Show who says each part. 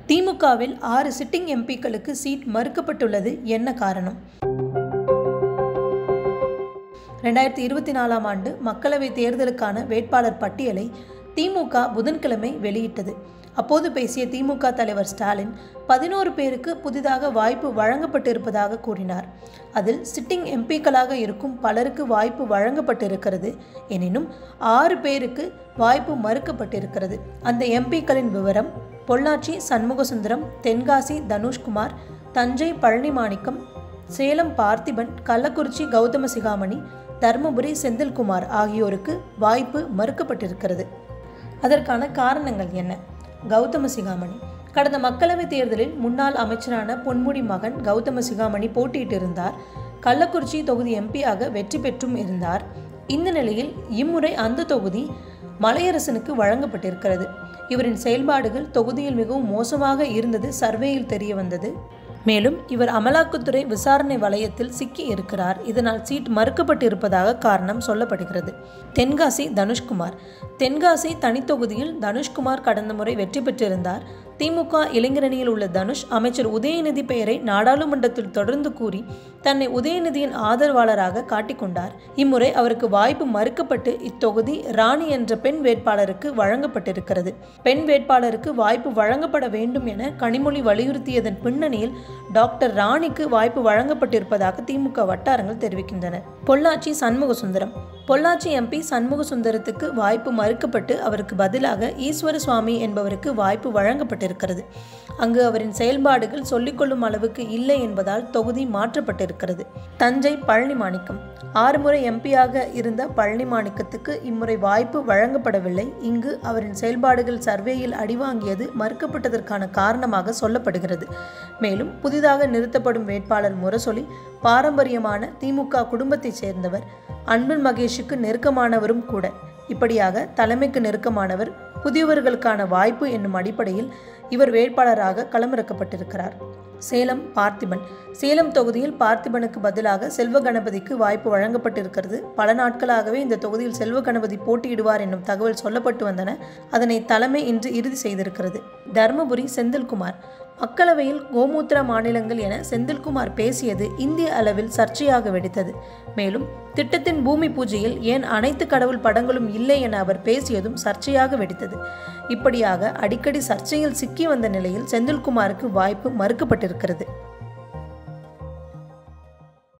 Speaker 1: திமுகவில் ஆறு sitting எம்பிக்களுக்கு seat மறுக்கப்பட்டுள்ளது என்ன காரணம் ரெண்டாயிரத்தி இருபத்தி நாலாம் ஆண்டு மக்களவைத் தேர்தலுக்கான வேட்பாளர் பட்டியலை திமுக புதன்கிழமை வெளியிட்டது அப்போது பேசிய திமுக தலைவர் ஸ்டாலின் பதினோரு பேருக்கு புதிதாக வாய்ப்பு வழங்கப்பட்டிருப்பதாக கூறினார் அதில் சிட்டிங் எம்பிக்களாக இருக்கும் பலருக்கு வாய்ப்பு வழங்கப்பட்டிருக்கிறது எனினும் ஆறு பேருக்கு வாய்ப்பு மறுக்கப்பட்டிருக்கிறது அந்த எம்பிக்களின் விவரம் பொள்ளாச்சி சண்முகசுந்தரம் தென்காசி தனுஷ்குமார் தஞ்சை பழனிமாணிக்கம் சேலம் பார்த்திபன் கள்ளக்குறிச்சி கௌதம சிகாமணி தருமபுரி செந்தில்குமார் ஆகியோருக்கு வாய்ப்பு மறுக்கப்பட்டிருக்கிறது அதற்கான காரணங்கள் என்ன கௌதம சிகாமணி கடந்த மக்களவைத் தேர்தலில் முன்னாள் அமைச்சரான பொன்முடி மகன் கௌதம சிகாமணி போட்டியிட்டிருந்தார் கள்ளக்குறிச்சி தொகுதி எம்பியாக வெற்றி பெற்றும் இருந்தார் இந்த நிலையில் இம்முறை அந்த தொகுதி மலையரசனுக்கு வழங்கப்பட்டிருக்கிறது இவரின் செயல்பாடுகள் தொகுதியில் மிகவும் மோசமாக இருந்தது சர்வேயில் தெரிய வந்தது மேலும் இவர் அமலாக்கத்துறை விசாரணை வளையத்தில் சிக்கி இருக்கிறார் இதனால் சீட் மறுக்கப்பட்டு இருப்பதாக காரணம் சொல்லப்படுகிறது தென்காசி தனுஷ்குமார் தென்காசி தனித்தொகுதியில் தனுஷ்குமார் கடந்த முறை வெற்றி பெற்றிருந்தார் திமுக இளைஞரணியில் உள்ள தனுஷ் அமைச்சர் உதயநிதி பெயரை நாடாளுமன்றத்தில் தொடர்ந்து கூறி தன்னை உதயநிதியின் ஆதரவாளராக காட்டிக்கொண்டார் இம்முறை அவருக்கு வாய்ப்பு மறுக்கப்பட்டு இத்தொகுதி ராணி என்ற பெண் வேட்பாளருக்கு வழங்கப்பட்டிருக்கிறது பெண் வேட்பாளருக்கு வாய்ப்பு வழங்கப்பட வேண்டும் என கனிமொழி வலியுறுத்தியதன் பின்னணியில் டாக்டர் ராணிக்கு வாய்ப்பு வழங்கப்பட்டிருப்பதாக திமுக வட்டாரங்கள் தெரிவிக்கின்றன பொள்ளாச்சி சண்முகசுந்தரம் பொள்ளாச்சி எம்பி சண்முக சுந்தரத்துக்கு வாய்ப்பு மறுக்கப்பட்டு அவருக்கு பதிலாக ஈஸ்வர சுவாமி என்பவருக்கு வாய்ப்பு வழங்கப்பட்டிருக்கிறது அங்கு அவரின் செயல்பாடுகள் சொல்லிக்கொள்ளும் அளவுக்கு இல்லை என்பதால் தொகுதி மாற்றப்பட்டிருக்கிறது தஞ்சை பழனி மாணிக்கம் ஆறு முறை எம்பியாக இருந்த பழனி மாணிக்கத்துக்கு இம்முறை வாய்ப்பு வழங்கப்படவில்லை இங்கு அவரின் செயல்பாடுகள் சர்வேயில் அடிவாங்கியது மறுக்கப்பட்டதற்கான காரணமாக சொல்லப்படுகிறது மேலும் புதிதாக நிறுத்தப்படும் வேட்பாளர் முரசொலி பாரம்பரியமான திமுக குடும்பத்தைச் சேர்ந்தவர் அன்பில் மகேஷுக்கு நெருக்கமானவரும் கூட இப்படியாக தலைமைக்கு நெருக்கமானவர் புதியவர்களுக்கான வாய்ப்பு என்னும் அடிப்படையில் இவர் வேட்பாளராக களமிறக்கப்பட்டிருக்கிறார் சேலம் பார்த்திபன் சேலம் தொகுதியில் பார்த்திபனுக்கு பதிலாக செல்வ கணபதிக்கு வாய்ப்பு வழங்கப்பட்டிருக்கிறது பல நாட்களாகவே இந்த தொகுதியில் செல்வ கணபதி போட்டியிடுவார் என்னும் தகவல் சொல்லப்பட்டு வந்தன அதனை தலைமை இன்று இறுதி செய்திருக்கிறது தர்மபுரி செந்தில்குமார் மக்களவையில் கோமூத்திர மாநிலங்கள் என செந்தில்குமார் பேசியது இந்திய அளவில் சர்ச்சையாக வெடித்தது மேலும் திட்டத்தின் பூமி பூஜையில் ஏன் அனைத்து கடவுள் படங்களும் இல்லை என அவர் பேசியதும் சர்ச்சையாக வெடித்தது இப்படியாக அடிக்கடி சர்ச்சையில் சிக்கி வந்த நிலையில் செந்தில்குமாருக்கு வாய்ப்பு மறுக்கப்பட்டிருக்கிறது